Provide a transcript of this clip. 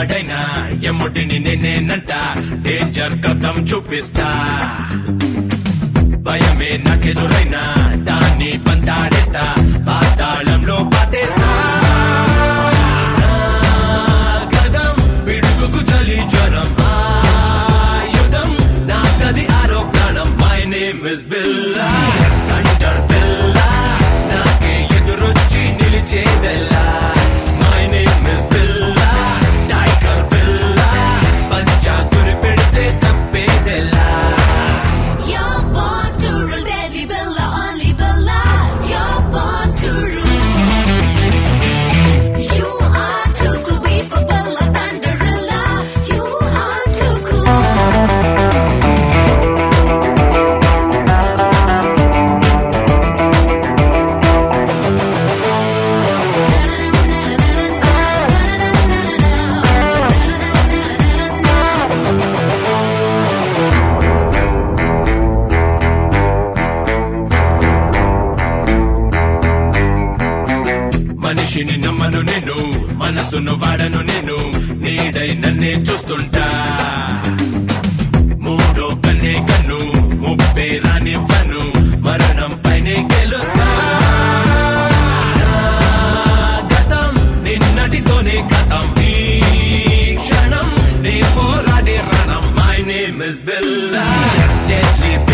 వాడైనా ఎమ్ముడిని నేనేనంట డేంజర్ కథం చూపిస్తా భయమే నాకెదురైనా దాన్ని పంతాడేస్తా పాతాళంలో పాతేస్తా కదం పిడుగుకు చలి జ్వరం ఆయుధం నాకది ఆరో ప్రాణం my name is Billa thunder Billa నాకే ఎదురొచ్చి నిలిచేదెల్లా my name is Billa tiger Billa పంచా గురి పెడితే తప్పేదెల్లా You're born to rule, deadly Bella, only Bella. You're born to rule. You are too cool, we for Bella, Thunderella. You are too cool. మనిషిని నమ్మను నేను మనసును వాడను నేను నీడై నన్నే చూస్తుంటా మూడో కన్నే కన్ను ముప్పే రానివ్వను మరణం పైనే గెలుస్తా గతం నిన్నటితోనే గతం ఈ క్షణం నే పోరాడే రణం my name is Billa deadly